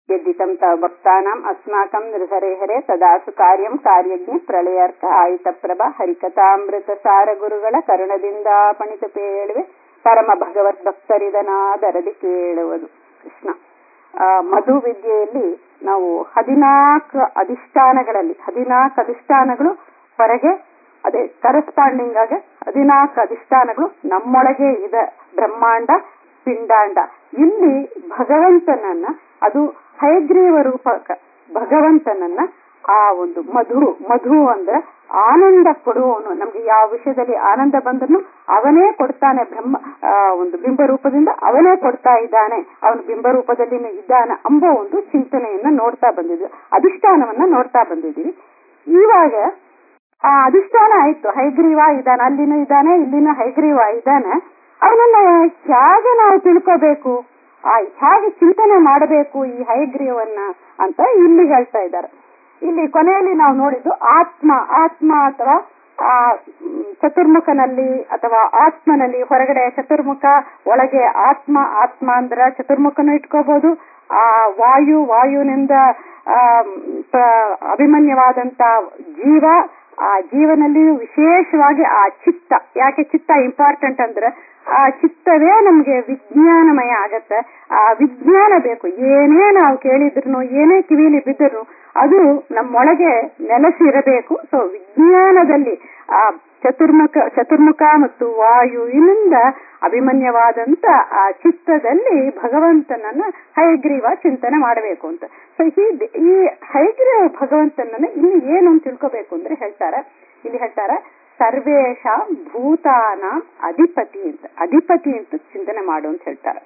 यद्दितं तव भक्तानाम् अस्माकं नृहरेहरे ತದಾಸು ಕಾರ್ಯಂ ಕಾರ್ಯಜ್ಞ ಪ್ರಳಯಾರ್ಕ ಆಯಿತಪ್ರಭ ಹರಿಕಥಾಮೃತ ಗುರುಗಳ ಕರುಣದಿಂದ ಪಣಿತ ಪೇಳುವೆ ಪರಮ ಭಗವತ್ ಭಕ್ತರಿದನಾದರದಿ ಕೇಳುವುದು ಕೃಷ್ಣ ಆ, ಮಧು ವಿದ್ಯೆಯಲ್ಲಿ ನಾವು ಹದಿನಾಲ್ಕು ಅಧಿಷ್ಠಾನಗಳಲ್ಲಿ ಹದಿನಾಲ್ಕು ಅಧಿಷ್ಠಾನಗಳು ಹೊರಗೆ ಅದೇ ಕರೆಸ್ಪಾಂಡಿಂಗ್ ಆಗಿ ಹದಿನಾಲ್ಕು ಅಧಿಷ್ಠಾನಗಳು ನಮ್ಮೊಳಗೆ ಇದೆ ಬ್ರಹ್ಮಾಂಡ ಪಿಂಡಾಂಡ ಇಲ್ಲಿ ಭಗವಂತನನ್ನ ಅದು ಹೈಗ್ರೀವ ರೂಪಕ ಭಗವಂತನನ್ನ ಆ ಒಂದು ಮಧು ಮಧು ಅಂದ್ರೆ ಆನಂದ ಕೊಡುವವನು ನಮ್ಗೆ ಯಾವ ವಿಷಯದಲ್ಲಿ ಆನಂದ ಬಂದ್ರು ಅವನೇ ಕೊಡ್ತಾನೆ ಬ್ರಹ್ಮ ಆ, ಒಂದು ಬಿಂಬ ರೂಪದಿಂದ ಅವನೇ ಕೊಡ್ತಾ ಇದ್ದಾನೆ ಅವನು ಬಿಂಬ ರೂಪದಲ್ಲಿ ಇದ್ದಾನೆ ಎಂಬ ಒಂದು ಚಿಂತನೆಯನ್ನ ನೋಡ್ತಾ ಬಂದಿದ್ವಿ ಅಧಿಷ್ಠಾನವನ್ನ ನೋಡ್ತಾ ಬಂದಿದ್ದೀವಿ ಇವಾಗ ಆ ಅಧಿಷ್ಠಾನ ಆಯ್ತು ಹೈಗ್ರೀವ ಇದ್ದಾನೆ ಅಲ್ಲಿನೂ ಇದ್ದಾನೆ ಇಲ್ಲಿನೂ ಹೈಗ್ರೀವ ಇದ್ದಾನೆ ಅವನನ್ನ ಹೇಗೆ ನಾವು ತಿಳ್ಕೋಬೇಕು ಆ ಹೇಗೆ ಚಿಂತನೆ ಮಾಡಬೇಕು ಈ ಹೈಗ್ರೀವನ್ನ ಅಂತ ಇಲ್ಲಿ ಹೇಳ್ತಾ ಇದ್ದಾರೆ ಇಲ್ಲಿ ಕೊನೆಯಲ್ಲಿ ನಾವು ನೋಡಿದ್ದು ಆತ್ಮ ಆತ್ಮ ಅಥವಾ ಆ ಮ್, ಚತುರ್ಮುಖನಲ್ಲಿ ಅಥವಾ ಆತ್ಮನಲ್ಲಿ ಹೊರಗಡೆ ಚತುರ್ಮುಖ ಒಳಗೆ ಆತ್ಮ ಆತ್ಮ ಅಂದ್ರ ಚತುರ್ಮುಖನು ಇಟ್ಕೋಬಹುದು ಆ ವಾಯು ವಾಯುವಿನಿಂದ ಆ ಮ್, ಪ- ಅಭಿಮನ್ಯವಾದಂತ ಜೀವ ಆ ಜೀವನಲ್ಲಿಯೂ ವಿಶೇಷವಾಗಿ ಆ ಚಿತ್ತ ಯಾಕೆ ಚಿತ್ತ ಇಂಪಾರ್ಟೆಂಟ್ ಅಂದ್ರೆ ಆ ಚಿತ್ತವೇ ನಮ್ಗೆ ವಿಜ್ಞಾನಮಯ ಆಗತ್ತೆ ಆ ವಿಜ್ಞಾನ ಬೇಕು ಏನೇ ನಾವು ಕೇಳಿದ್ರು ಏನೇ ಕಿವಿಲಿ ಬಿದ್ದರು ಅದು ನಮ್ಮೊಳಗೆ ನೆಲೆಸಿರಬೇಕು ಸೊ ವಿಜ್ಞಾನದಲ್ಲಿ ಆ ಚತುರ್ಮುಖ ಚತುರ್ಮುಖ ಮತ್ತು ವಾಯುವಿನಿಂದ ಅಭಿಮನ್ಯವಾದಂತ ಆ ಚಿತ್ತದಲ್ಲಿ ಭಗವಂತನನ್ನ ಹೈಗ್ರೀವ ಚಿಂತನೆ ಮಾಡಬೇಕು ಅಂತ ಸೊ ಈ ಈ ಹೈಗ್ರೀವ ಭಗವಂತನನ್ನ ಇಲ್ಲಿ ಏನು ಅಂತ ತಿಳ್ಕೋಬೇಕು ಅಂದ್ರೆ ಹೇಳ್ತಾರೆ ಇಲ್ಲಿ ಹೇಳ್ತಾರೆ ಸರ್ವೇಶಾಂ ಭೂತಾನ ಅಧಿಪತಿ ಅಂತ ಅಧಿಪತಿ ಅಂತ ಚಿಂತನೆ ಮಾಡು ಅಂತ ಹೇಳ್ತಾರೆ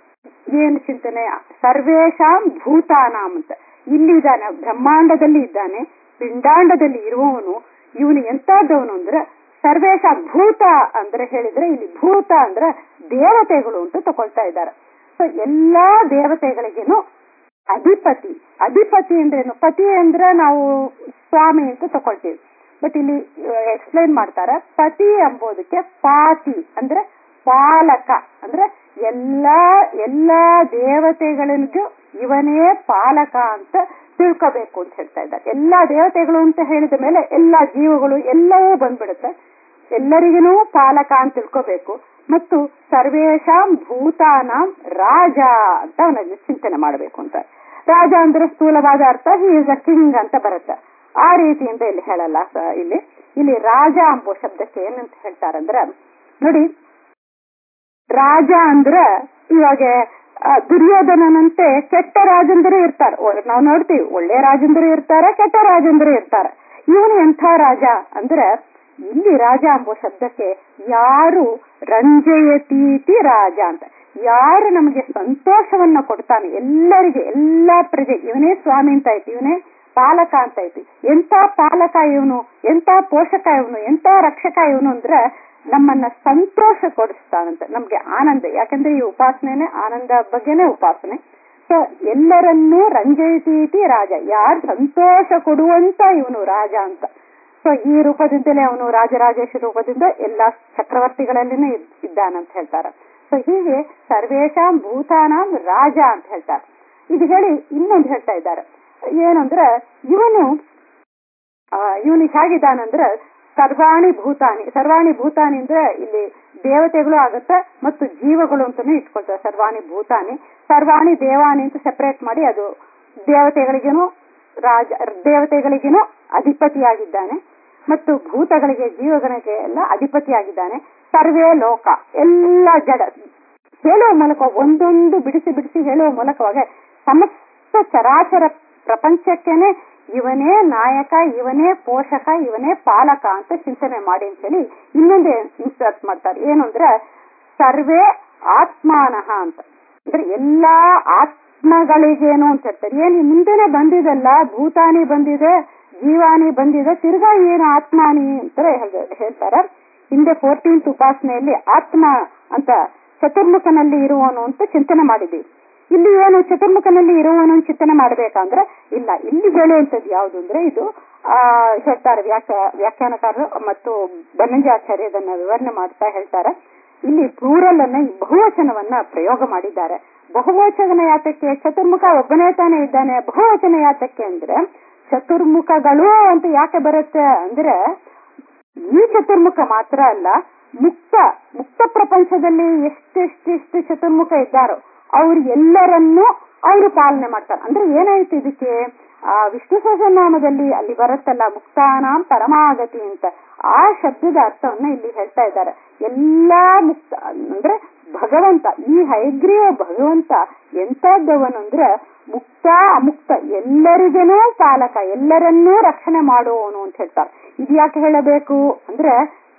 ಏನು ಚಿಂತನೆ ಸರ್ವೇಶಾಂ ಭೂತಾನಾಂ ಅಂತ ಇಲ್ಲಿ ಇದ್ದಾನೆ ಬ್ರಹ್ಮಾಂಡದಲ್ಲಿ ಇದ್ದಾನೆ ಪಿಂಡಾಂಡದಲ್ಲಿ ಇರುವವನು ಇವನು ಎಂತಾದವನು ಅಂದ್ರೆ ಸರ್ವೇಶ ಭೂತ ಅಂದ್ರೆ ಹೇಳಿದ್ರೆ ಇಲ್ಲಿ ಭೂತ ಅಂದ್ರೆ ದೇವತೆಗಳು ಅಂತ ತಗೊಳ್ತಾ ಇದ್ದಾರೆ ಸೊ ಎಲ್ಲಾ ದೇವತೆಗಳಿಗೇನು ಅಧಿಪತಿ ಅಧಿಪತಿ ಅಂದ್ರೇನು ಪತಿ ಅಂದ್ರೆ ನಾವು ಸ್ವಾಮಿ ಅಂತ ತಗೊಳ್ತೀವಿ ಬಟ್ ಇಲ್ಲಿ ಎಕ್ಸ್ಪ್ಲೈನ್ ಮಾಡ್ತಾರೆ ಪತಿ ಎಂಬುದಕ್ಕೆ ಪಾತಿ ಅಂದ್ರೆ ಪಾಲಕ ಅಂದ್ರೆ ಎಲ್ಲಾ ಎಲ್ಲಾ ದೇವತೆಗಳಿಗೂ ಇವನೇ ಪಾಲಕ ಅಂತ ತಿಳ್ಕೋಬೇಕು ಅಂತ ಹೇಳ್ತಾ ಇದ್ದಾರೆ ಎಲ್ಲಾ ದೇವತೆಗಳು ಅಂತ ಹೇಳಿದ ಮೇಲೆ ಎಲ್ಲಾ ಜೀವಗಳು ಎಲ್ಲವೂ ಬಂದ್ಬಿಡುತ್ತೆ ಎಲ್ಲರಿಗೂ ಪಾಲಕ ಅಂತ ತಿಳ್ಕೋಬೇಕು ಮತ್ತು ಸರ್ವೇಶಾಂ ಭೂತಾನಾಂ ರಾಜ ಅಂತ ಅವನಲ್ಲಿ ಚಿಂತನೆ ಮಾಡಬೇಕು ಅಂತ ರಾಜ ಅಂದ್ರೆ ಸ್ಥೂಲವಾದ ಅರ್ಥ ಹಿ ಇಸ್ ಅ ಕಿಂಗ್ ಅಂತ ಬರುತ್ತೆ ಆ ರೀತಿಯಿಂದ ಇಲ್ಲಿ ಹೇಳಲ್ಲ ಸ- ಇಲ್ಲಿ ಇಲ್ಲಿ ರಾಜ ಎಂಬ ಶಬ್ದಕ್ಕೆ ಏನಂತ ಹೇಳ್ತಾರಂದ್ರ ನೋಡಿ ರಾಜ ಅಂದ್ರ ಇವಾಗ ಆ, ದುರ್ಯೋಧನನಂತೆ ಕೆಟ್ಟ ರಾಜಂದರು ಇರ್ತಾರೆ ನಾವು ನೋಡ್ತೀವಿ ಒಳ್ಳೆ ರಾಜಂದರು ಇರ್ತಾರೆ ಕೆಟ್ಟ ರಾಜಂದರು ಇರ್ತಾರೆ ಇವನು ಎಂಥ ರಾಜ ಅಂದ್ರೆ ಇಲ್ಲಿ ರಾಜ ಎಂಬ ಶಬ್ದಕ್ಕೆ ಯಾರು ರಂಜಯತೀತಿ ರಾಜ ಅಂತ ಯಾರು ನಮಗೆ ಸಂತೋಷವನ್ನ ಕೊಡ್ತಾನೆ ಎಲ್ಲರಿಗೆ ಎಲ್ಲಾ ಪ್ರಜೆ ಇವನೇ ಸ್ವಾಮಿ ಅಂತ ಐತಿ ಇವನೇ ಪಾಲಕ ಅಂತ ಐತಿ ಎಂತ ಪಾಲಕ ಇವನು ಎಂತ ಪೋಷಕ ಇವನು ಎಂತ ರಕ್ಷಕ ಇವನು ಅಂದ್ರೆ ನಮ್ಮನ್ನ ಸಂತೋಷ ಕೊಡಿಸ್ತಾನಂತ ನಮ್ಗೆ ಆನಂದ ಯಾಕಂದ್ರೆ ಈ ಉಪಾಸನೆನೆ ಆನಂದ ಬಗ್ಗೆನೇ ಉಪಾಸನೆ ಸೊ ಎಲ್ಲರನ್ನೂ ರಂಜಯಿತೀತಿ ರಾಜ ಯಾರು ಸಂತೋಷ ಕೊಡುವಂತ ಇವನು ರಾಜ ಅಂತ ಸೊ ಈ ರೂಪದಿಂದಲೇ ಅವನು ರಾಜರಾಜೇಶ ರೂಪದಿಂದ ಎಲ್ಲಾ ಚಕ್ರವರ್ತಿಗಳಲ್ಲಿನೇ ಇದ್- ಇದ್ದಾನಂತ ಹೇಳ್ತಾರೆ ಸೊ ಹೀಗೆ ಸರ್ವೇಶಾಂ ಭೂತಾನಾಂ ರಾಜ ಅಂತ ಹೇಳ್ತಾರೆ ಇದು ಹೇಳಿ ಇನ್ನೊಂದು ಹೇಳ್ತಾ ಇದ್ದಾರೆ ಏನಂದ್ರೆ ಇವನು ಇವನು ಹೇಗಿದ್ದಾನಂದ್ರೆ ಸರ್ವಾಣಿ ಭೂತಾನಿ ಸರ್ವಾಣಿ ಭೂತಾನಿ ಅಂದ್ರೆ ಇಲ್ಲಿ ದೇವತೆಗಳು ಆಗತ್ತೆ ಮತ್ತು ಜೀವಗಳು ಅಂತಾನೆ ಇಟ್ಕೊಳ್ತಾರೆ ಸರ್ವಾಣಿ ಭೂತಾನಿ ಸರ್ವಾಣಿ ದೇವಾನಿ ಅಂತ ಸೆಪರೇಟ್ ಮಾಡಿ ಅದು ದೇವತೆಗಳಿಗೇನು ರಾಜ ದೇವತೆಗಳಿಗೇನು ಅಧಿಪತಿಯಾಗಿದ್ದಾನೆ ಮತ್ತು ಭೂತಗಳಿಗೆ ಜೀವಗಳಿಗೆ ಎಲ್ಲ ಅಧಿಪತಿಯಾಗಿದ್ದಾನೆ ಸರ್ವೇ ಲೋಕ ಎಲ್ಲ ಜಡ ಹೇಳುವ ಮೂಲಕ ಒಂದೊಂದು ಬಿಡಿಸಿ ಬಿಡಿಸಿ ಹೇಳುವ ಮೂಲಕವಾಗಿ ಸಮಸ್ತ ಚರಾಚರ ಪ್ರಪಂಚಕ್ಕೆನೆ ಇವನೇ ನಾಯಕ ಇವನೇ ಪೋಷಕ ಇವನೇ ಪಾಲಕ ಅಂತ ಚಿಂತನೆ ಮಾಡಿ ಅಂತೇಳಿ ಇನ್ನೊಂದೇ ಇನ್ಸರ್ಟ್ ಮಾಡ್ತಾರೆ ಏನು ಅಂದ್ರೆ ಸರ್ವೇ ಆತ್ಮಾನಃ ಅಂತ ಅಂದ್ರೆ ಎಲ್ಲಾ ಆತ್ಮಗಳಿಗೇನು ಅಂತ ಹೇಳ್ತಾರೆ ಏನು ಮುಂದೆನೆ ಬಂದಿದಲ್ಲ ಭೂತಾನಿ ಬಂದಿದೆ ಜೀವಾನಿ ಬಂದಿದೆ ತಿರ್ಗಾ ಏನು ಆತ್ಮಾನಿ ಅಂತ ಹೇಳ್- ಹೇಳ್ತಾರೆ ಹಿಂದೆ ಫೋರ್ಟೀನ್ತ್ ಉಪಾಸನೆಯಲ್ಲಿ ಆತ್ಮ ಅಂತ ಚತುರ್ಮುಖನಲ್ಲಿ ಇರುವವನು ಅಂತ ಚಿಂತನೆ ಮಾಡಿದ್ದೀವಿ ಇಲ್ಲಿ ಏನು ಚತುರ್ಮುಖನಲ್ಲಿ ಇರುವವನು ಅಂತ ಚಿಂತನೆ ಮಾಡ್ಬೇಕಂದ್ರೆ ಇಲ್ಲ ಇಲ್ಲಿ ಹೇಳುವಂಥದ್ದು ಯಾವುದು ಅಂದ್ರೆ ಇದು ಆ ಹೇಳ್ತಾರೆ ವ್ಯಾಖ್ಯ ವ್ಯಾಖ್ಯಾನಕಾರರು ಮತ್ತು ಬನ್ನಂಜಾಚಾರ್ಯ ಇದನ್ನ ವಿವರಣೆ ಮಾಡ್ತಾ ಹೇಳ್ತಾರೆ ಇಲ್ಲಿ ಪ್ಲೂರಲ್ ಅನ್ನ ಈ ಬಹುವಚನವನ್ನ ಪ್ರಯೋಗ ಮಾಡಿದ್ದಾರೆ ಬಹುವಚನ ಯಾತಕ್ಕೆ ಚತುರ್ಮುಖ ಒಬ್ಬನೇ ತಾನೇ ಇದ್ದಾನೆ ಬಹುವಚನ ಯಾತಕ್ಕೆ ಅಂದ್ರೆ ಚತುರ್ಮುಖಗಳು ಅಂತ ಯಾಕೆ ಬರುತ್ತೆ ಅಂದ್ರೆ ಈ ಚತುರ್ಮುಖ ಮಾತ್ರ ಅಲ್ಲ ಮುಕ್ತ ಮುಕ್ತ ಪ್ರಪಂಚದಲ್ಲಿ ಎಷ್ಟೆಷ್ಟೆಷ್ಟು ಚತುರ್ಮುಖ ಇದ್ದಾರೋ ಅವ್ರು ಎಲ್ಲರನ್ನೂ ಅವರು ಪಾಲನೆ ಮಾಡ್ತಾರೆ ಅಂದ್ರೆ ಏನಾಯ್ತು ಇದಕ್ಕೆ ಆ ವಿಷ್ಣು ಸಹಸ್ರನಾಮದಲ್ಲಿ ಅಲ್ಲಿ ಬರುತ್ತಲ್ಲ ಮುಕ್ತಾನಾಂ ಪರಮಾಗತಿ ಅಂತ ಆ ಶಬ್ದದ ಅರ್ಥವನ್ನ ಇಲ್ಲಿ ಹೇಳ್ತಾ ಇದ್ದಾರೆ ಎಲ್ಲಾ ಮುಕ್ತ ಅಂದ್ರೆ ಭಗವಂತ ಈ ಹೈಗ್ರೀವ ಭಗವಂತ ಎಂತದ್ದವನು ಅಂದ್ರೆ ಮುಕ್ತ ಅಮುಕ್ತ ಎಲ್ಲರಿಗೇನೂ ಪಾಲಕ ಎಲ್ಲರನ್ನೂ ರಕ್ಷಣೆ ಮಾಡುವವನು ಅಂತ ಹೇಳ್ತಾರೆ ಇದು ಯಾಕೆ ಹೇಳಬೇಕು ಅಂದ್ರೆ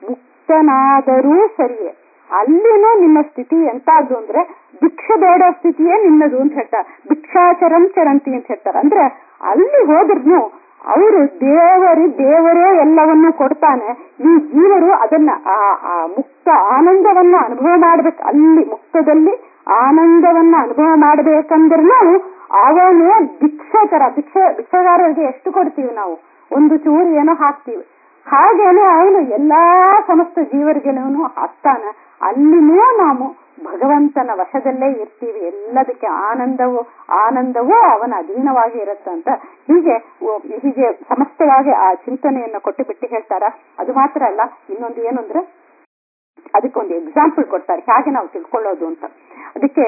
ಮುಕ್ತನಾದರೂ ಸರಿಯೇ ಅಲ್ಲಿನೂ ನಿಮ್ಮ ಸ್ಥಿತಿ ಎಂತಾದ್ದು ಅಂದ್ರೆ ಭಿಕ್ಷೆ ಬೇಡ ಸ್ಥಿತಿಯೇ ನಿನ್ನದು ಅಂತ ಹೇಳ್ತಾರೆ ಭಿಕ್ಷಾಚರಂ ಚರಂತಿ ಅಂತ ಹೇಳ್ತಾರೆ ಅಂದ್ರೆ ಅಲ್ಲಿ ಹೋದ್ರೂ ಅವರು ದೇವರು ದೇವರೇ ಎಲ್ಲವನ್ನೂ ಕೊಡ್ತಾನೆ ಈ ಜೀವರು ಅದನ್ನ ಆ ಆ ಮುಕ್ತ ಆನಂದವನ್ನ ಅನುಭವ ಮಾಡ್ಬೇಕು ಅಲ್ಲಿ ಮುಕ್ತದಲ್ಲಿ ಆನಂದವನ್ನ ಅನುಭವ ಮಾಡ್ಬೇಕಂದ್ರೂ ಅವನು ಭಿಕ್ಷಾಚರ ಭಿಕ್ಷ ಭಿಕ್ಷಗಾರರಿಗೆ ಎಷ್ಟು ಕೊಡ್ತೀವಿ ನಾವು ಒಂದು ಚೂರು ಏನೋ ಹಾಕ್ತೀವಿ ಹಾಗೇನೆ ಅವನು ಎಲ್ಲಾ ಸಮಸ್ತ ಜೀವರಿಗೆನೂ ಹಾಕ್ತಾನ ಅಲ್ಲಿನೂ ನಾವು ಭಗವಂತನ ವಶದಲ್ಲೇ ಇರ್ತೀವಿ ಎಲ್ಲದಕ್ಕೆ ಆನಂದವು ಆನಂದವೂ ಅವನ ಅಧೀನವಾಗಿ ಇರುತ್ತಂತ ಹೀಗೆ ಹೀಗೆ ಸಮಸ್ತವಾಗಿ ಆ ಚಿಂತನೆಯನ್ನ ಕೊಟ್ಟು ಬಿಟ್ಟು ಹೇಳ್ತಾರ ಅದು ಮಾತ್ರ ಅಲ್ಲ ಇನ್ನೊಂದು ಏನು ಅಂದ್ರೆ ಅದಕ್ಕೊಂದು ಎಕ್ಸಾಂಪಲ್ ಕೊಡ್ತಾರೆ ಹೇಗೆ ನಾವು ತಿಳ್ಕೊಳ್ಳೋದು ಅಂತ ಅದಕ್ಕೆ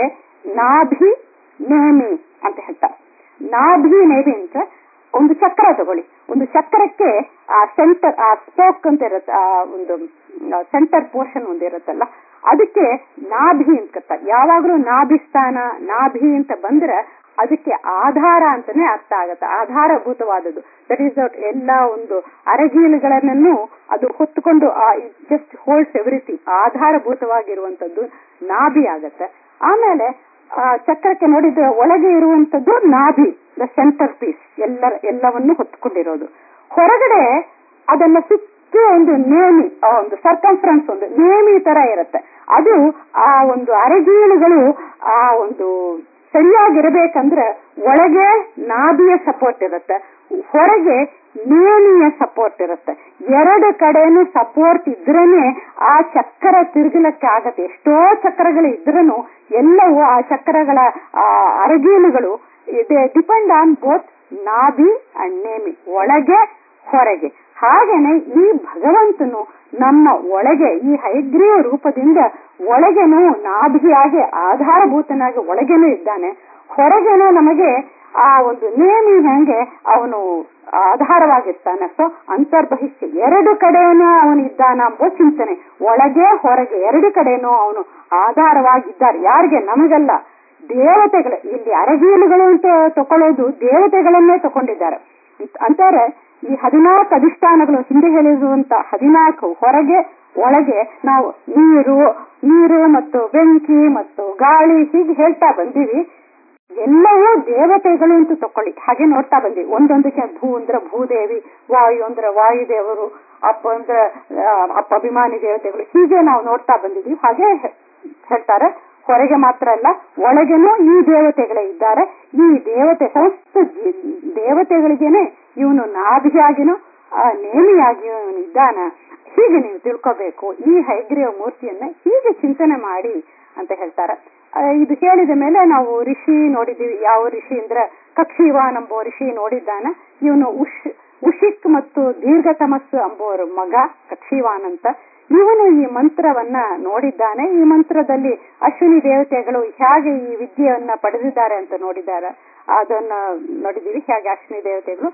ನಾಭಿ ನೇಮಿ ಅಂತ ಹೇಳ್ತಾರೆ ನಾಭಿ ನೇಮಿ ಅಂತ ಒಂದು ಚಕ್ರ ತಗೊಳ್ಳಿ ಒಂದು ಚಕ್ರಕ್ಕೆ ಆ ಸೆಂಟರ್ ಆ ಸ್ಪೋಕ್ ಅಂತ ಇರುತ್ತೆ ಆ ಒಂದು ಸೆಂಟರ್ ಪೋರ್ಷನ್ ಒಂದು ಇರುತ್ತಲ್ಲ ಅದಕ್ಕೆ ನಾಭಿ ಅಂತ ಕರ್ತಾರೆ ಯಾವಾಗ್ಲೂ ನಾಭಿ ಸ್ಥಾನ ನಾಭಿ ಅಂತ ಬಂದ್ರೆ ಅದಕ್ಕೆ ಆಧಾರ ಅಂತಾನೆ ಅರ್ಥ ಆಗತ್ತೆ ಆಧಾರಭೂತವಾದದ್ದು ದಟ್ ಈಸ್ ಎಲ್ಲ ಒಂದು ಅರಗೀಲುಗಳನ್ನೂ ಅದು ಹೊತ್ತುಕೊಂಡು ಜಸ್ಟ್ ಹೋಲ್ಡ್ಸ್ ಎವ್ರಿಥಿಂಗ್ ಆಧಾರಭೂತವಾಗಿರುವಂತದ್ದು ನಾಭಿ ಆಗತ್ತೆ ಆಮೇಲೆ ಆ ಚಕ್ರಕ್ಕೆ ನೋಡಿದ್ರೆ ಒಳಗೆ ಇರುವಂತದ್ದು ನಾಭಿ ದ ಸೆಂಟರ್ ಪೀಸ್ ಎಲ್ಲ ಎಲ್ಲವನ್ನು ಹೊತ್ಕೊಂಡಿರೋದು ಹೊರಗಡೆ ಅದನ್ನ ಸುತ್ತ ಒಂದು ನೇಮಿ ಒಂದು ಸರ್ಕಂಫರೆನ್ಸ್ ಒಂದು ನೇಮಿ ತರ ಇರುತ್ತೆ ಅದು ಆ ಒಂದು ಅರೆಗೀಳುಗಳು ಆ ಒಂದು ಸರಿಯಾಗಿರ್ಬೇಕಂದ್ರೆ ಒಳಗೆ ನಾಭಿಯ ಸಪೋರ್ಟ್ ಇರುತ್ತೆ ಹೊರಗೆ ನೇಮಿಯ ಸಪೋರ್ಟ್ ಇರುತ್ತೆ ಎರಡು ಕಡೆನೂ ಸಪೋರ್ಟ್ ಇದ್ರೇನೆ ಆ ಚಕ್ರ ತಿರುಗಲಕ್ಕೆ ಆಗತ್ತೆ ಎಷ್ಟೋ ಚಕ್ರಗಳು ಇದ್ರೂ ಎಲ್ಲವೂ ಆ ಚಕ್ರಗಳ ಆ ಅರಗೀಲುಗಳು depend on both nabhi and nemi ಒಳಗೆ ಹೊರಗೆ ಹಾಗೇನೆ ಈ ಭಗವಂತನು ನಮ್ಮ ಒಳಗೆ ಈ ಹೈಗ್ರೀವ ರೂಪದಿಂದ ಒಳಗೆನೂ ನಾಭಿಯಾಗಿ ಆಧಾರಭೂತನಾಗಿ ಒಳಗೇನೂ ಇದ್ದಾನೆ ಹೊರಗೇನೂ ನಮಗೆ ಆ ಒಂದು ನೇಮಿ ಹೆಂಗೆ ಅವನು ಆಧಾರವಾಗಿರ್ತಾನೆ ಸೊ ಅಂತರ್ಬಹಿಷ್ಯ ಎರಡು ಕಡೆನೂ ಅವನು ಇದ್ದಾನ ಎಂಬ ಚಿಂತನೆ ಒಳಗೆ ಹೊರಗೆ ಎರಡು ಕಡೆನೂ ಅವನು ಆಧಾರವಾಗಿದ್ದಾರೆ ಯಾರಿಗೆ ನಮಗೆಲ್ಲ ದೇವತೆಗಳು ಇಲ್ಲಿ ಅರಗೀಲುಗಳು ಅಂತ ತಕೊಳ್ಳೋದು ದೇವತೆಗಳನ್ನೇ ತಕೊಂಡಿದ್ದಾರೆ ಅಂತಾರೆ ಈ ಹದಿನಾಲ್ಕು ಅಧಿಷ್ಠಾನಗಳು ಹಿಂದೆ ಹೇಳಿರುವಂತ ಹದಿನಾಲ್ಕು ಹೊರಗೆ ಒಳಗೆ ನಾವು ನೀರು ನೀರು ಮತ್ತು ಬೆಂಕಿ ಮತ್ತು ಗಾಳಿ ಹೀಗೆ ಹೇಳ್ತಾ ಬಂದೀವಿ ಎಲ್ಲವೂ ದೇವತೆಗಳು ಅಂತ ತಕೊಳ್ಳಿ ಹಾಗೆ ನೋಡ್ತಾ ಬಂದ್ವಿ ಒಂದೊಂದಕ್ಕೆ ಭೂ ಅಂದ್ರೆ ಭೂದೇವಿ ವಾಯು ಅಂದ್ರೆ ವಾಯುದೇವರು ಅಪ್ಪ ಅಂದ್ರೆ ಅಪ್ಪ ಅಭಿಮಾನಿ ದೇವತೆಗಳು ಹೀಗೆ ನಾವು ನೋಡ್ತಾ ಬಂದಿದ್ವಿ ಹಾಗೆ ಹೇಳ್ತಾರೆ ಹೊರಗೆ ಮಾತ್ರ ಅಲ್ಲ ಒಳಗೆನೂ ಈ ದೇವತೆಗಳೇ ಇದ್ದಾರೆ ಈ ದೇವತೆ ಸಮಸ್ತ ದೇವತೆಗಳಿಗೇನೆ ಇವನು ನಾಭಿಯಾಗಿನೂ ನೇಮಿಯಾಗಿ ಇವನು ಇದ್ದಾನ ಹೀಗೆ ನೀವು ತಿಳ್ಕೋಬೇಕು ಈ ಹೈಗ್ರೀವ ಮೂರ್ತಿಯನ್ನ ಹೀಗೆ ಚಿಂತನೆ ಮಾಡಿ ಅಂತ ಹೇಳ್ತಾರೆ ಇದು ಹೇಳಿದ ಮೇಲೆ ನಾವು ಋಷಿ ನೋಡಿದೀವಿ ಯಾವ ಋಷಿ ಅಂದ್ರೆ ಕಕ್ಷಿವಾನ್ ಎಂಬೋ ಋಷಿ ನೋಡಿದ್ದಾನ ಇವನು ಉಷ್ ಉಷಿಕ್ ಮತ್ತು ದೀರ್ಘತಮಸ್ಸು ಎಂಬುವರ ಮಗ ಕಕ್ಷಿವಾನ್ ಅಂತ ಇವನು ಈ ಮಂತ್ರವನ್ನ ನೋಡಿದ್ದಾನೆ ಈ ಮಂತ್ರದಲ್ಲಿ ಅಶ್ವಿನಿ ದೇವತೆಗಳು ಹೇಗೆ ಈ ವಿದ್ಯೆಯನ್ನ ಪಡೆದಿದ್ದಾರೆ ಅಂತ ನೋಡಿದ್ದಾರೆ ಅದನ್ನ ನೋಡಿದೀವಿ ಹೇಗೆ ಅಶ್ವಿನಿ ದೇವತೆಗಳು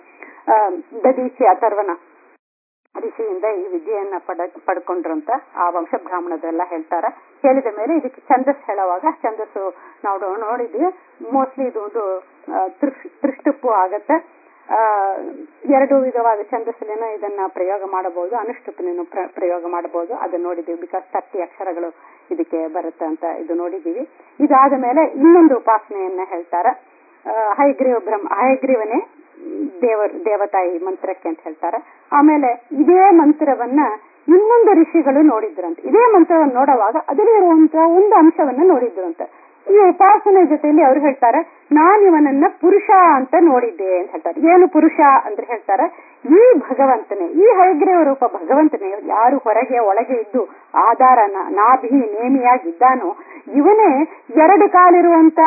ದದೀಚಿ ಅಥರ್ವನ ಋಷಿಯಿಂದ ಈ ವಿದ್ಯೆಯನ್ನ ಪಡ ಪಡ್ಕೊಂಡ್ರಂತ ಆ ವಂಶ ಬ್ರಾಹ್ಮಣದೆಲ್ಲ ಹೇಳ್ತಾರ ಹೇಳಿದ ಮೇಲೆ ಇದಕ್ಕೆ ಛಂದಸ್ ಹೇಳುವಾಗ ಛಂದಸ್ಸು ನಾವು ನೋಡಿದ್ವಿ ಮೋಸ್ಟ್ಲಿ ಇದು ಒಂದು ತ್ರಿಷ್ಟುಪ್ಪು ಆಗತ್ತೆ ಆ ಎರಡು ವಿಧವಾದ ಛಂದಸ್ಸಲ್ಲಿನೂ ಇದನ್ನ ಪ್ರಯೋಗ ಮಾಡಬಹುದು ಅನುಷ್ಟುಪ್ಪಿನೂ ಪ್ರಯೋಗ ಮಾಡಬಹುದು ಅದನ್ನ ನೋಡಿದೀವಿ ಬಿಕಾಸ್ ತರ್ಟಿ ಅಕ್ಷರಗಳು ಇದಕ್ಕೆ ಬರುತ್ತೆ ಅಂತ ಇದು ನೋಡಿದೀವಿ ಇದಾದ ಮೇಲೆ ಇನ್ನೊಂದು ಉಪಾಸನೆಯನ್ನ ಹೇಳ್ತಾರ ಹೈಗ್ರೀವ ಬ್ರಹ್ಮ ಹೈಗ್ರೀವನೇ ದೇವರ್ ದೇವತಾಯಿ ಮಂತ್ರಕ್ಕೆ ಅಂತ ಹೇಳ್ತಾರೆ ಆಮೇಲೆ ಇದೇ ಮಂತ್ರವನ್ನ ಇನ್ನೊಂದು ಋಷಿಗಳು ನೋಡಿದ್ರಂತೆ ಇದೇ ಮಂತ್ರವನ್ನು ನೋಡುವಾಗ ಅದರಲ್ಲಿ ಇರುವಂತಹ ಒಂದು ಅಂಶವನ್ನ ನೋಡಿದ್ರಂತೆ ಈ ಉಪಾಸನೆ ಜೊತೆಲಿ ಅವ್ರು ಹೇಳ್ತಾರೆ ನಾನು ಇವನನ್ನ ಪುರುಷ ಅಂತ ನೋಡಿದ್ದೆ ಅಂತ ಹೇಳ್ತಾರೆ ಏನು ಪುರುಷ ಅಂದ್ರೆ ಹೇಳ್ತಾರೆ ಈ ಭಗವಂತನೇ ಈ ಹೈಗ್ರೀವ ರೂಪ ಭಗವಂತನೇ ಯಾರು ಹೊರಗೆ ಒಳಗೆ ಇದ್ದು ಆಧಾರ ನಾಭಿ ನೇಮಿಯಾಗಿದ್ದಾನೋ ಇವನೇ ಎರಡು ಕಾಲಿರುವಂತ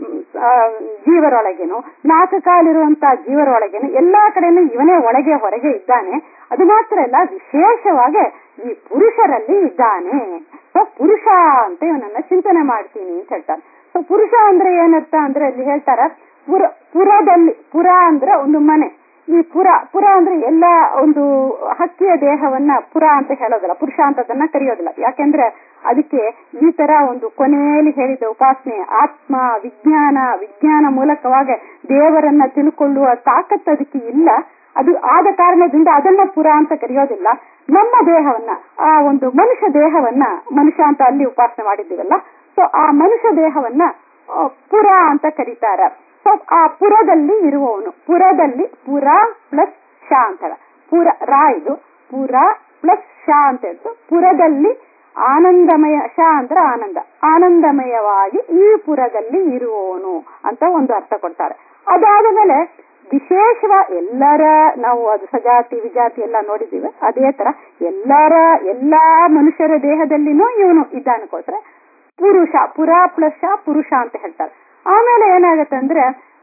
ಆ, ಜೀವರೊಳಗೇನು ನಾಲ್ಕು ಕಾಲಿರುವಂತ ಜೀವರೊಳಗೇನು ಎಲ್ಲಾ ಕಡೆನೂ ಇವನೇ ಒಳಗೆ ಹೊರಗೆ ಇದ್ದಾನೆ ಅದು ಮಾತ್ರ ಅಲ್ಲ ವಿಶೇಷವಾಗಿ ಈ ಪುರುಷರಲ್ಲಿ ಇದ್ದಾನೆ ಸೊ ಪುರುಷ ಅಂತ ಇವನನ್ನ ಚಿಂತನೆ ಮಾಡ್ತೀನಿ ಅಂತ ಹೇಳ್ತಾರೆ ಸೊ ಪುರುಷ ಅಂದ್ರೆ ಏನರ್ಥ ಅಂದ್ರೆ ಅಲ್ಲಿ ಹೇಳ್ತಾರ ಪುರ ಪುರದಲ್ಲಿ ಪುರ ಅಂದ್ರೆ ಒಂದು ಮನೆ ಈ ಪುರ ಪುರ ಅಂದ್ರೆ ಎಲ್ಲ ಒಂದು ಹಕ್ಕಿಯ ದೇಹವನ್ನ ಪುರ ಅಂತ ಹೇಳೋದಿಲ್ಲ ಪುರುಷ ಅಂತ ಅದನ್ನ ಕರೆಯೋದಿಲ್ಲ ಯಾಕೆಂದ್ರೆ ಅದಕ್ಕೆ ಈ ತರ ಒಂದು ಕೊನೆಯಲ್ಲಿ ಹೇಳಿದ ಉಪಾಸನೆ ಆತ್ಮ ವಿಜ್ಞಾನ ವಿಜ್ಞಾನ ಮೂಲಕವಾಗಿ ದೇವರನ್ನ ತಿಳ್ಕೊಳ್ಳುವ ತಾಕತ್ತು ಅದಕ್ಕೆ ಇಲ್ಲ ಅದು ಆದ ಕಾರಣದಿಂದ ಅದನ್ನ ಪುರ ಅಂತ ಕರೆಯೋದಿಲ್ಲ ನಮ್ಮ ದೇಹವನ್ನ ಆ ಒಂದು ಮನುಷ್ಯ ದೇಹವನ್ನ ಮನುಷ್ಯ ಅಂತ ಅಲ್ಲಿ ಉಪಾಸನೆ ಮಾಡಿದ್ದೀವಲ್ಲ ಸೊ ಆ ಮನುಷ್ಯ ದೇಹವನ್ನ ಆ, ಪುರ ಅಂತ ಕರೀತಾರ ಸೊ ಆ ಪುರದಲ್ಲಿ ಇರುವವನು ಪುರದಲ್ಲಿ ಪುರ ಪ್ಲಸ್ ಶ ಅಂತ ಪುರ ರಾ ಇದು ಪುರ ಪ್ಲಸ್ ಶ ಅಂತ ಹೇಳ್ತು ಪುರದಲ್ಲಿ ಆನಂದಮಯ ಶ ಅಂದ್ರೆ ಆನಂದ ಆನಂದಮಯವಾಗಿ ಈ ಪುರದಲ್ಲಿ ಇರುವವನು ಅಂತ ಒಂದು ಅರ್ಥ ಕೊಡ್ತಾರೆ ಅದಾದ ಮೇಲೆ ವಿಶೇಷವ ಎಲ್ಲರ ನಾವು ಅದು ಸಜಾತಿ ವಿಜಾತಿ ಎಲ್ಲ ನೋಡಿದ್ದೀವಿ ಅದೇ ತರ ಎಲ್ಲರ ಎಲ್ಲಾ ಮನುಷ್ಯರ ದೇಹದಲ್ಲಿನೂ ಇವನು ಇದ್ದಾನಕ್ಕೋಸ್ಕರ ಪುರುಷ ಪುರ ಪ್ಲಸ್ ಪುರುಷ ಅಂತ ಹೇಳ್ತಾರೆ ಆಮೇಲೆ ಏನಾಗತ್ತೆ ಅಂದ್ರೆ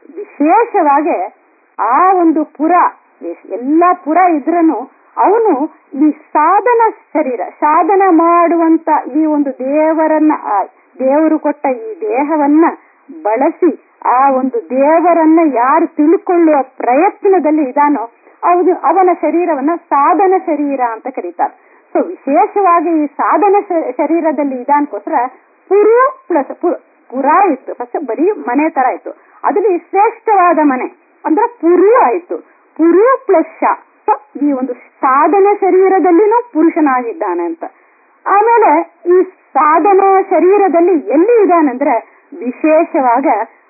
ವಿಶೇಷವಾಗಿ ಆ ಒಂದು ಪುರ ಎಸ್- ಎಲ್ಲಾ ಪುರ ಇದ್ರನು ಅವನು ಈ ಸಾಧನ ಶರೀರ ಸಾಧನ ಮಾಡುವಂತ ಈ ಒಂದು ದೇವರನ್ನ ಆ ದೇವರು ಕೊಟ್ಟ ಈ ದೇಹವನ್ನ ಬಳಸಿ ಆ ಒಂದು ದೇವರನ್ನ ಯಾರು ತಿಳ್ಕೊಳ್ಳುವ ಪ್ರಯತ್ನದಲ್ಲಿ ಇದಾನೋ ಅವನು ಅವನ ಶರೀರವನ್ನ ಸಾಧನ ಶರೀರ ಅಂತ ಕರೀತಾರೆ ಸೊ ವಿಶೇಷವಾಗಿ ಈ ಸಾಧನ ಶ- ಶರೀರದಲ್ಲಿ ಇದಾನ್ಕೋಸ್ಕರ ಪುರು ಪ್ಲಸ್ ಪುರ ಇತ್ತು ಫಸ್ಟ್ ಬರೀ ಮನೆ ತರ ಇತ್ತು ಅದ್ರಲ್ಲಿ ಶ್ರೇಷ್ಠವಾದ ಮನೆ ಅಂದ್ರೆ ಪುರು ಆಯ್ತು ಪುರು ಪ್ಲಸ್ ಶ ಸೊ ಈ ಒಂದು ಸಾಧನ ಶರೀರದಲ್ಲಿನೂ ಪುರುಷನಾಗಿದ್ದಾನೆ ಅಂತ ಆಮೇಲೆ ಈ ಸಾಧನ ಶರೀರದಲ್ಲಿ ಎಲ್ಲಿ ಇದ್ದಾನಂದ್ರೆ ವಿಶೇಷವಾಗ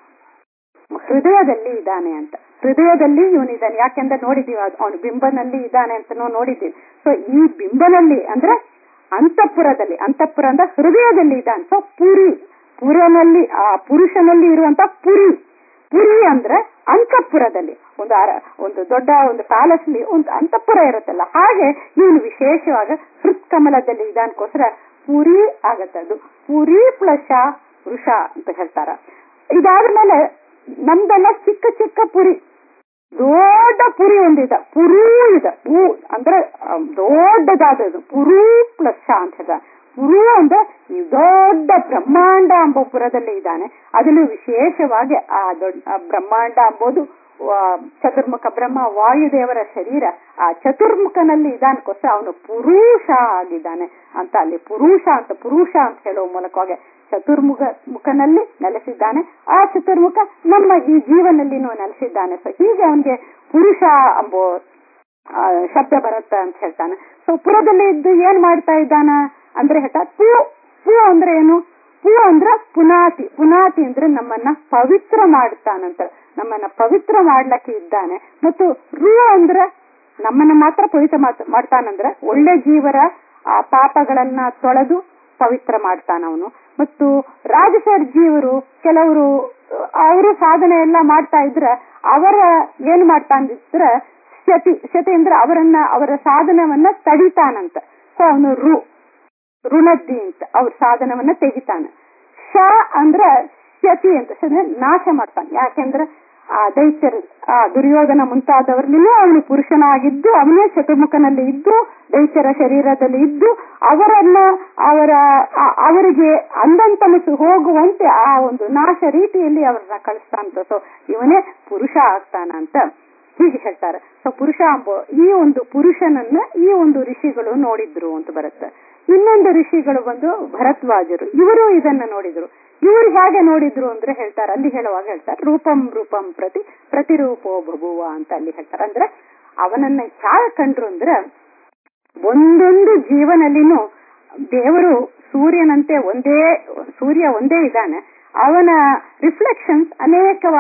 ಹೃದಯದಲ್ಲಿ ಇದ್ದಾನೆ ಅಂತ ಹೃದಯದಲ್ಲಿ ಇವನಿದ್ದಾನೆ ಯಾಕೆಂದ್ರೆ ನೋಡಿದೀವಿ ಅವನು ಬಿಂಬನಲ್ಲಿ ಇದ್ದಾನೆ ಅಂತ ನೋಡಿದ್ದೀವಿ ಸೊ ಈ ಬಿಂಬನಲ್ಲಿ ಅಂದ್ರೆ ಅಂತಃಪುರದಲ್ಲಿ ಅಂತಃಪುರ ಅಂದ್ರೆ ಹೃದಯದಲ್ಲಿ ಇದ್ದಾನೆ ಸೊ ಪುರಿ ಪುರನಲ್ಲಿ ಆ ಪುರುಷನಲ್ಲಿ ಇರುವಂತ ಪುರಿ ಪುರಿ ಅಂದ್ರೆ ಅಂತಃಪುರದಲ್ಲಿ ಒಂದು ಅರ- ಒಂದು ದೊಡ್ಡ ಒಂದು ಪ್ಯಾಲೇಸ್ಲಿ ಒಂದು ಅಂತಃಪುರ ಇರುತ್ತಲ್ಲ ಹಾಗೆ ಇವನು ವಿಶೇಷವಾಗಿ ಹೃತ್ಕಮಲದಲ್ಲಿ ಇದಾನ್ಕೋಸ್ಕರ ಪುರಿ ಆಗತ್ತೆ ಅದು ಪುರಿ ಪ್ಲಸ್ ವೃಷ ಅಂತ ಹೇಳ್ತಾರ ಇದಾದ್ಮೇಲೆ ನಮ್ದೆಲ್ಲ ಚಿಕ್ಕ ಚಿಕ್ಕ ಪುರಿ ದೊಡ್ಡ ಪುರಿ ಒಂದಿದೆ ಪುರು ಇದೆ ಪೂ ಅಂದ್ರೆ ಆ, ದೊಡ್ಡದಾದದು ಪುರು ಪ್ಲಸ್ ಅಂತ ಹೇಳ್ತಾರೆ ಪುರು ಅಂದ್ರೆ ಈ ದೊಡ್ಡ ಬ್ರಹ್ಮಾಂಡ ಎಂಬ ಪುರದಲ್ಲಿ ಇದ್ದಾನೆ ಅದರಲ್ಲೂ ವಿಶೇಷವಾಗಿ ಆ ದೊಡ್ಡ ಆ ಬ್ರಹ್ಮಾಂಡ ಎಂಬುದು ಆ, ಚತುರ್ಮುಖ ಬ್ರಹ್ಮ ವಾಯುದೇವರ ಶರೀರ ಆ ಚತುರ್ಮುಖನಲ್ಲಿ ಇದಾನಕ್ಕೋಸ್ಕರ ಅವನು ಪುರುಷ ಆಗಿದ್ದಾನೆ ಅಂತ ಅಲ್ಲಿ ಪುರುಷ ಅಂತ ಪುರುಷ ಅಂತ ಹೇಳುವ ಮೂಲಕವಾಗಿ ಚತುರ್ಮುಖ ಮುಖನಲ್ಲಿ ನೆಲೆಸಿದ್ದಾನೆ ಆ ಚತುರ್ಮುಖ ನಮ್ಮ ಈ ಜೀವನಲ್ಲಿನೂ ನೆಲೆಸಿದ್ದಾನೆ ಸೊ ಹೀಗೆ ಅವನಿಗೆ ಪುರುಷ ಎಂಬೋ ಆ, ಶಬ್ದ ಬರುತ್ತೆ ಅಂತ ಹೇಳ್ತಾನೆ ಸೊ ಪುರದಲ್ಲಿ ಇದ್ದು ಏನ್ ಮಾಡ್ತಾ ಇದ್ದಾನ ಅಂದ್ರೆ ಹೇಳ್ತಾ ಪೂ ಪೂ ಅಂದ್ರೆ ಏನು ಪೂ ಅಂದ್ರೆ ಪುನಾತಿ ಪುನಾತಿ ಅಂದ್ರೆ ನಮ್ಮನ್ನ ಪವಿತ್ರ ಮಾಡ್ತಾನಂತ ನಮ್ಮನ್ನ ಪವಿತ್ರ ಮಾಡ್ಲಕ್ಕೆ ಇದ್ದಾನೆ ಮತ್ತು ರು ಅಂದ್ರೆ ನಮ್ಮನ್ನ ಮಾತ್ರ ಪವಿತ್ರ ಮಾಡ್- ಮಾಡ್ತಾನಂದ್ರೆ ಒಳ್ಳೆ ಜೀವರ ಆ ಪಾಪಗಳನ್ನ ತೊಳೆದು ಪವಿತ್ರ ಮಾಡ್ತಾನವನು ಮತ್ತು ರಾಜಸರ್ ಜೀವರು ಕೆಲವರು ಅವರು ಸಾಧನೆ ಎಲ್ಲ ಮಾಡ್ತಾ ಇದ್ರೆ ಅವರ ಏನ್ ಮಾಡ್ತಾನಿದ್ರೆ ಶತಿ ಶತಿ ಅಂದ್ರೆ ಅವರನ್ನ ಅವರ ಸಾಧನವನ್ನ ತಡಿತಾನಂತ ಸೊ ಅವನು ರು ಋಣದ್ದಿ ಅಂತ ಅವ್ರ ಸಾಧನವನ್ನ ತೆಗಿತಾನೆ ಶ ಅಂದ್ರ ಶತಿ ಅಂತ ಶತಿ ನಾಶ ಮಾಡ್ತಾನೆ ಯಾಕೆಂದ್ರೆ ಆ ದೈತ್ಯರು ಆ ದುರ್ಯೋಧನ ಮುಂತಾದವರಲ್ಲಿನೂ ಅವನು ಪುರುಷನಾಗಿದ್ದು ಅವನೇ ಶತಮುಖನಲ್ಲಿ ಇದ್ದು ದೈತ್ಯರ ಶರೀರದಲ್ಲಿ ಇದ್ದು ಅವರನ್ನ ಅವರ ಆ- ಅವರಿಗೆ ಅಂದಂತನಸು ಹೋಗುವಂತೆ ಆ ಒಂದು ನಾಶ ರೀತಿಯಲ್ಲಿ ಅವರನ್ನ ಕಳಿಸ್ತಾನಂತ ಸೊ ಇವನೇ ಪುರುಷ ಆಗ್ತಾನಂತ ಹೀಗೆ ಹೇಳ್ತಾರೆ ಸೊ ಪುರುಷ ಎಂಬ ಈ ಒಂದು ಪುರುಷನನ್ನ ಈ ಒಂದು ಋಷಿಗಳು ನೋಡಿದ್ರು ಅಂತ ಬರುತ್ತೆ ಇನ್ನೊಂದು ಋಷಿಗಳು ಬಂದು ಭರದ್ವಾಜರು ಇವರು ಇದನ್ನ ನೋಡಿದ್ರು ಇವರು ಹೇಗೆ ನೋಡಿದ್ರು ಅಂದ್ರೆ ಹೇಳ್ತಾರೆ ಅಲ್ಲಿ ಹೇಳುವಾಗ ಹೇಳ್ತಾರೆ ರೂಪಂ ರೂಪಂ ಪ್ರತಿ ಪ್ರತಿರೂಪೋ ಬಭುವ ಅಂತ ಅಲ್ಲಿ ಹೇಳ್ತಾರೆ ಅಂದ್ರೆ ಅವನನ್ನ ಹೇಗೆ ಕಂಡ್ರು ಅಂದ್ರೆ ಒಂದೊಂದು ಜೀವನಲ್ಲಿನೂ ದೇವರು ಸೂರ್ಯನಂತೆ ಒಂದೇ ಸೂರ್ಯ ಒಂದೇ ಇದ್ದಾನೆ ಅವನ ರಿಫ್ಲೆಕ್ಷನ್ಸ್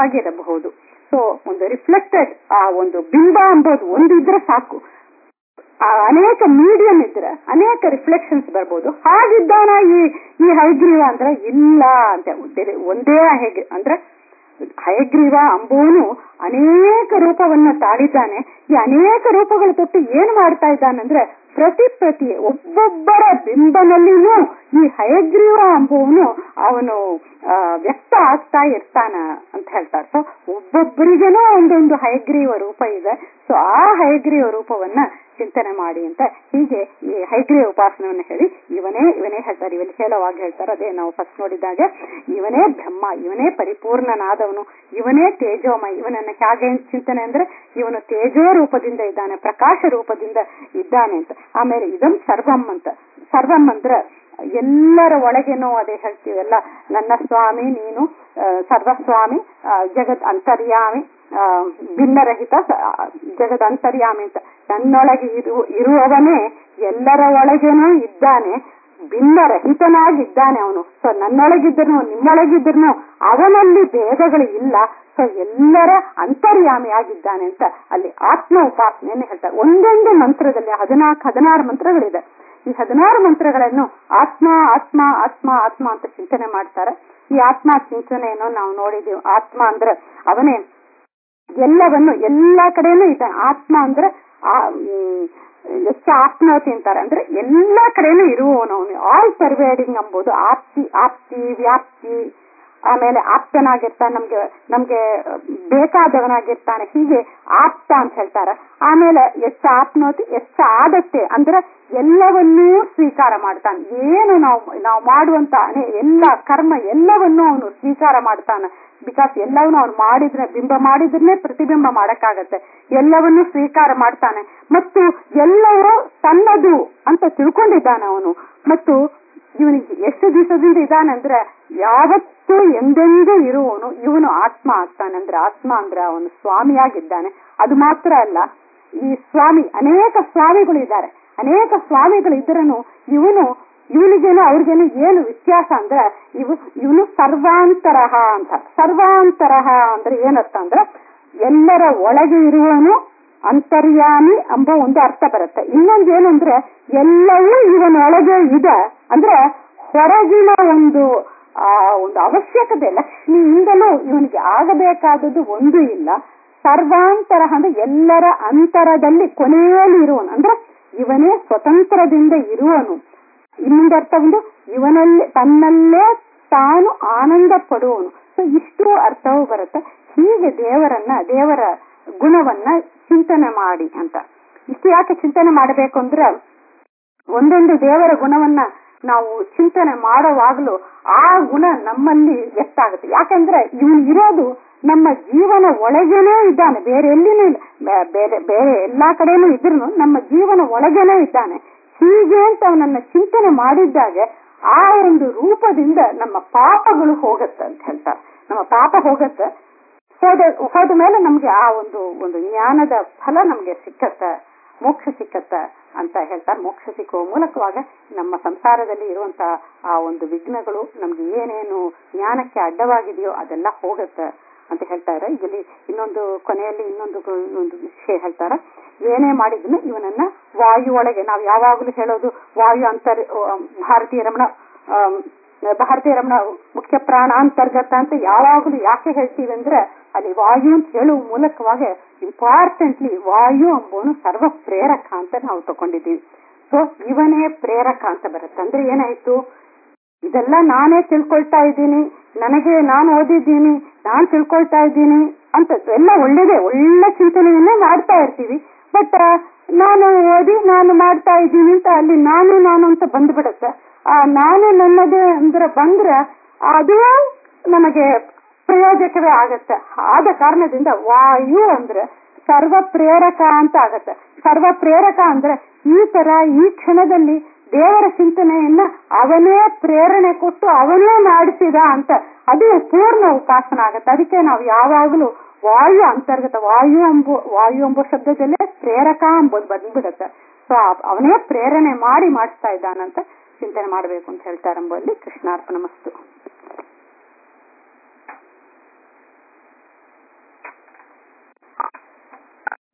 ಅನೇಕವಾಗಿರಬಹುದು ಸೊ ಒಂದು ರಿಫ್ಲೆಕ್ಟೆಡ್ ಆ ಒಂದು ಬಿಂಬ ಅಂಬೋದು ಒಂದಿದ್ರೆ ಸಾಕು ಆ ಅನೇಕ ಮೀಡಿಯಂ ಇದ್ರೆ ಅನೇಕ ರಿಫ್ಲೆಕ್ಷನ್ಸ್ ಬರ್ಬೋದು ಹಾಗಿದ್ದಾನ ಈ ಈ ಹೈಗ್ರೀವ ಅಂದ್ರೆ ಇಲ್ಲ ಅಂತ ಬೇರೆ ಒಂದೇ ಹೇಗೆ ಅಂದ್ರೆ ಹಯಗ್ರೀವ ಅಂಬುವನು ಅನೇಕ ರೂಪವನ್ನ ತಾಳಿದ್ದಾನೆ ಈ ಅನೇಕ ರೂಪಗಳು ತೊಟ್ಟು ಏನ್ ಮಾಡ್ತಾ ಇದ್ದಾನಂದ್ರೆ ಪ್ರತಿ ಪ್ರತಿ ಒಬ್ಬೊಬ್ಬರ ಬಿಂಬನಲ್ಲಿನೂ ಈ ಹಯಗ್ರೀವ ಅಂಬುವನು ಅವನು ಆ, ವ್ಯಕ್ತ ಆಗ್ತಾ ಇರ್ತಾನ ಅಂತ ಹೇಳ್ತಾರೆ ಸೊ ಒಬ್ಬೊಬ್ಬರಿಗೇನೋ ಒಂದೊಂದು ಹಯಗ್ರೀವ ರೂಪ ಇದೆ ಸೊ ಆ ಹಯಗ್ರೀವ ರೂಪವನ್ನ ಚಿಂತನೆ ಮಾಡಿ ಅಂತ ಹೀಗೆ ಈ ಹೈಗ್ರೀವ ಉಪಾಸನವನ್ನ ಹೇಳಿ ಇವನೇ ಇವನೇ ಹೇಳ್ತಾರೆ ಇವಲ್ಲಿ ಹೇಳುವಾಗ ಹೇಳ್ತಾರೆ ಅದೇ ನಾವು ಫಸ್ಟ್ ನೋಡಿದಾಗ ಇವನೇ ಬ್ರಹ್ಮ ಇವನೇ ಪರಿಪೂರ್ಣನಾದವನು ಇವನೇ ತೇಜೋಮಯ ಇವನನ್ನ ಹೇಗೆ ಚಿಂತನೆ ಅಂದ್ರೆ ಇವನು ತೇಜೋ ರೂಪದಿಂದ ಇದ್ದಾನೆ ಪ್ರಕಾಶ ರೂಪದಿಂದ ಇದ್ದಾನೆ ಅಂತ ಆಮೇಲೆ ಇದಂ ಸರ್ವಂ ಅಂತ ಸರ್ವಂ ಅಂದ್ರೆ ಎಲ್ಲರ ಒಳಗೇನೋ ಅದೇ ಹೇಳ್ತೀವಿ ಎಲ್ಲ ನನ್ನ ಸ್ವಾಮಿ ನೀನು ಆ, ಸರ್ವಸ್ವಾಮಿ ಆ, ಜಗತ್ ಅಂತರ್ಯಾಮಿ ಆ, ಭಿನ್ನರಹಿತ ಸ- ಆ, ಜಗತ್ ಅಂತರ್ಯಾಮಿ ಅಂತ ನನ್ನೊಳಗೆ ಇರು ಇರುವವನೇ ಎಲ್ಲರ ಒಳಗೇನೂ ಇದ್ದಾನೆ ಭಿನ್ನರಹಿತನಾಗಿದ್ದಾನೆ ಅವನು ಸೊ ನನ್ನೊಳಗಿದ್ರು ನಿಮ್ಮೊಳಗಿದ್ರು ಅವನಲ್ಲಿ ಭೇದಗಳು ಇಲ್ಲ ಸೊ ಎಲ್ಲರ ಅಂತರ್ಯಾಮಿಯಾಗಿದ್ದಾನೆ ಅಂತ ಅಲ್ಲಿ ಆತ್ಮ ಉಪಾಸನೆಯನ್ನು ಹೇಳ್ತಾರೆ ಒಂದೊಂದು ಮಂತ್ರದಲ್ಲಿ ಹದಿನಾಲ್ಕು ಹದಿನಾರು ಮಂತ್ರಗಳಿದೆ ಈ ಹದಿನಾರು ಮಂತ್ರಗಳನ್ನು ಆತ್ಮ ಆತ್ಮ ಆತ್ಮ ಆತ್ಮ ಅಂತ ಚಿಂತನೆ ಮಾಡ್ತಾರೆ ಈ ಆತ್ಮ ಚಿಂತನೆಯನ್ನು ನಾವು ನೋಡಿದೀವಿ ಆತ್ಮ ಅಂದ್ರೆ ಅವನೇ ಎಲ್ಲವನ್ನು ಎಲ್ಲಾ ಕಡೆನೂ ಇದ್ದಾನೆ ಆತ್ಮ ಅಂದ್ರೆ ಆ ಮ್, ಎಷ್ಟು ಆತ್ಮವತಿ ಅಂತಾರೆ ಅಂದ್ರೆ ಎಲ್ಲಾ ಕಡೆನೂ ಇರುವವನು ಅವನು ಆಲ್ ಪರ್ವೇಡಿಂಗ್ ಎಂಬುದು ಆಪ್ತಿ ಆಪ್ತಿ ವ್ಯಾಪ್ತಿ ಆಮೇಲೆ ಆಪ್ತನಾಗಿರ್ತಾನೆ ನಮ್ಗೆ ನಮ್ಗೆ ಬೇಕಾದವನಾಗಿರ್ತಾನೆ ಹೀಗೆ ಆಪ್ತ ಅಂತ ಹೇಳ್ತಾರೆ ಆಮೇಲೆ ಎಷ್ಟು ಆಪ್ನೋತಿ ಎಷ್ಟು ಆದತ್ತೆ ಅಂದ್ರೆ ಎಲ್ಲವನ್ನೂ ಸ್ವೀಕಾರ ಮಾಡ್ತಾನೆ ಏನು ನಾವು ನಾವು ಮಾಡುವಂತ ಅನೇ- ಎಲ್ಲ ಕರ್ಮ ಎಲ್ಲವನ್ನೂ ಅವನು ಸ್ವೀಕಾರ ಮಾಡ್ತಾನೆ ಬಿಕಾಸ್ ಎಲ್ಲವನ್ನೂ ಅವನು ಮಾಡಿದ್ರೆ ಬಿಂಬ ಮಾಡಿದ್ರೆ ಪ್ರತಿಬಿಂಬ ಮಾಡಕ್ಕಾಗತ್ತೆ ಎಲ್ಲವನ್ನೂ ಸ್ವೀಕಾರ ಮಾಡ್ತಾನೆ ಮತ್ತು ಎಲ್ಲವೂ ತನ್ನದು ಅಂತ ತಿಳ್ಕೊಂಡಿದ್ದಾನೆ ಅವನು ಮತ್ತು ಇವನಿಗೆ ಎಷ್ಟು ದಿವಸದಿಂದ ಇದಾನಂದ್ರೆ ಯಾವತ್ತೂ ಎಂದೆಂದೂ ಇರುವವನು ಇವನು ಆತ್ಮ ಆಗ್ತಾನೆ ಅಂದ್ರೆ ಆತ್ಮ ಅಂದ್ರೆ ಅವನು ಸ್ವಾಮಿಯಾಗಿದ್ದಾನೆ ಅದು ಮಾತ್ರ ಅಲ್ಲ ಈ ಸ್ವಾಮಿ ಅನೇಕ ಸ್ವಾಮಿಗಳು ಇದ್ದಾರೆ ಅನೇಕ ಸ್ವಾಮಿಗಳು ಇದ್ರನು ಇವನು ಇವನಿಗೇನು ಅವ್ರಿಗೇನು ಏನು ವ್ಯತ್ಯಾಸ ಅಂದ್ರೆ ಇವ ಇವನು ಸರ್ವಾಂತರಹ ಅಂತ ಸರ್ವಾಂತರಹ ಅಂದ್ರೆ ಏನರ್ಥ ಅಂದ್ರೆ ಎಲ್ಲರ ಒಳಗೆ ಇರುವನು ಅಂತರ್ಯಾಮಿ ಎಂಬ ಒಂದು ಅರ್ಥ ಬರುತ್ತೆ ಇನ್ನೊಂದು ಏನು ಅಂದ್ರೆ ಎಲ್ಲವೂ ಇವನೊಳಗೆ ಇದೆ ಅಂದ್ರೆ ಹೊರಗಿನ ಒಂದು ಆ ಒಂದು ಅವಶ್ಯಕತೆ ಲಕ್ಷ್ಮಿಯಿಂದಲೂ ಇವನಿಗೆ ಆಗಬೇಕಾದದ್ದು ಒಂದು ಇಲ್ಲ ಸರ್ವಾಂತರ ಅಂದ್ರೆ ಎಲ್ಲರ ಅಂತರದಲ್ಲಿ ಕೊನೆಯಲ್ಲಿ ಇರುವನು ಅಂದ್ರೆ ಇವನೇ ಸ್ವತಂತ್ರದಿಂದ ಇರುವನು ಇನ್ನೊಂದು ಅರ್ಥ ಒಂದು ಇವನಲ್ಲಿ ತನ್ನಲ್ಲೇ ತಾನು ಆನಂದ ಪಡುವನು ಸೊ ಇಷ್ಟು ಅರ್ಥವೂ ಬರುತ್ತೆ ಹೀಗೆ ದೇವರನ್ನ ದೇವರ ಗುಣವನ್ನ ಚಿಂತನೆ ಮಾಡಿ ಅಂತ ಇಷ್ಟು ಯಾಕೆ ಚಿಂತನೆ ಮಾಡಬೇಕು ಅಂದ್ರೆ ಒಂದೊಂದು ದೇವರ ಗುಣವನ್ನ ನಾವು ಚಿಂತನೆ ಮಾಡುವಾಗಲೂ ಆ ಗುಣ ನಮ್ಮಲ್ಲಿ ವ್ಯಕ್ತ ಆಗುತ್ತೆ ಯಾಕಂದ್ರೆ ಇವನು ಇರೋದು ನಮ್ಮ ಜೀವನ ಒಳಗೇನೆ ಇದ್ದಾನೆ ಬೇರೆ ಎಲ್ಲಿನೂ ಇಲ್ಲ ಬೇ- ಬೇರೆ ಬೇರೆ ಎಲ್ಲಾ ಕಡೆನೂ ಇದ್ರು ನಮ್ಮ ಜೀವನ ಒಳಗೇನೆ ಇದ್ದಾನೆ ಹೀಗೆ ಅಂತ ಅವನನ್ನ ಚಿಂತನೆ ಮಾಡಿದ್ದಾಗ ಆ ಒಂದು ರೂಪದಿಂದ ನಮ್ಮ ಪಾಪಗಳು ಹೋಗತ್ತೆ ಅಂತ ಹೇಳ್ತಾರೆ ನಮ್ಮ ಪಾಪ ಹೋಗತ್ತೆ ಹೋದ ಹೋದ ಮೇಲೆ ನಮ್ಗೆ ಆ ಒಂದು ಒಂದು ಜ್ಞಾನದ ಫಲ ನಮ್ಗೆ ಸಿಕ್ಕತ್ತ ಮೋಕ್ಷ ಸಿಕ್ಕತ್ತ ಅಂತ ಹೇಳ್ತಾರೆ ಮೋಕ್ಷ ಸಿಕ್ಕುವ ಮೂಲಕವಾಗ ನಮ್ಮ ಸಂಸಾರದಲ್ಲಿ ಇರುವಂತ ಆ ಒಂದು ವಿಘ್ನಗಳು ನಮ್ಗೆ ಏನೇನು ಜ್ಞಾನಕ್ಕೆ ಅಡ್ಡವಾಗಿದೆಯೋ ಅದೆಲ್ಲ ಹೋಗತ್ತೆ ಅಂತ ಹೇಳ್ತಾರೆ ಇಲ್ಲಿ ಇನ್ನೊಂದು ಕೊನೆಯಲ್ಲಿ ಇನ್ನೊಂದು ಒಂದು ವಿಷಯ ಹೇಳ್ತಾರೆ ಏನೇ ಮಾಡಿದ್ರು ಇವನನ್ನ ವಾಯು ಒಳಗೆ ನಾವು ಯಾವಾಗಲೂ ಹೇಳೋದು ವಾಯು ಅಂತರ್ ಭಾರತೀಯ ರಮಣ ಆಮ್, ಭಾರತೀಯ ರಮಣ ಮುಖ್ಯ ಪ್ರಾಣ ಅಂತರ್ಗತ ಅಂತ ಯಾವಾಗಲೂ ಯಾಕೆ ಹೇಳ್ತೀವಿ ಅಂದ್ರೆ ಅಲ್ಲಿ ವಾಯು ಅಂತ ಹೇಳುವ ಮೂಲಕವಾಗಿ ಇಂಪಾರ್ಟೆಂಟ್ಲಿ ವಾಯು ಎಂಬುವನು ಸರ್ವ ಪ್ರೇರಕ ಅಂತ ನಾವು ತಗೊಂಡಿದ್ದೀವಿ ಸೊ ಇವನೇ ಪ್ರೇರಕ ಅಂತ ಬರುತ್ತೆ ಅಂದ್ರೆ ಏನಾಯ್ತು ಇದೆಲ್ಲ ನಾನೇ ತಿಳ್ಕೊಳ್ತಾ ಇದ್ದೀನಿ ನನಗೆ ನಾನು ಓದಿದ್ದೀನಿ ನಾನ್ ತಿಳ್ಕೊಳ್ತಾ ಇದ್ದೀನಿ ಅಂತ ಎಲ್ಲ ಒಳ್ಳೇದೇ ಒಳ್ಳೆ ಚಿಂತನೆಯನ್ನೇ ಮಾಡ್ತಾ ಇರ್ತೀವಿ ಬಟ್ ನಾನು ಓದಿ ನಾನು ಮಾಡ್ತಾ ಇದ್ದೀನಿ ಅಂತ ಅಲ್ಲಿ ನಾನು ನಾನು ಅಂತ ಬಂದ್ಬಿಡುತ್ತೆ ಆ ನಾನು ನನ್ನದೇ ಅಂದ್ರೆ ಬಂದ್ರೆ ಅದು ನಮಗೆ ಪ್ರಯೋಜಕವೇ ಆಗತ್ತೆ ಆದ ಕಾರಣದಿಂದ ವಾಯು ಅಂದ್ರೆ ಸರ್ವ ಪ್ರೇರಕ ಅಂತ ಆಗತ್ತೆ ಸರ್ವ ಪ್ರೇರಕ ಅಂದ್ರೆ ಈ ತರ ಈ ಕ್ಷಣದಲ್ಲಿ ದೇವರ ಚಿಂತನೆಯನ್ನ ಅವನೇ ಪ್ರೇರಣೆ ಕೊಟ್ಟು ಅವನೇ ಮಾಡಿಸಿದ ಅಂತ ಅದು ಪೂರ್ಣ ಉಪಾಸನ ಆಗತ್ತೆ ಅದಕ್ಕೆ ನಾವು ಯಾವಾಗಲೂ ವಾಯು ಅಂತರ್ಗತ ವಾಯು ಎಂಬು ವಾಯು ಎಂಬ ಶಬ್ದದಲ್ಲೇ ಪ್ರೇರಕ ಎಂಬುದು ಬಂದ್ಬಿಡುತ್ತೆ ಸೊ ಅವನೇ ಪ್ರೇರಣೆ ಮಾಡಿ ಮಾಡಿಸ್ತಾ ಇದ್ದಾನಂತ ಚಿಂತನೆ ಮಾಡಬೇಕು ಅಂತ ಹೇಳ್ತಾರೆ ಎಂಬಲ್ಲಿ ಕೃಷ್ಣಾರ್ಪಣ ಮಸ್ತು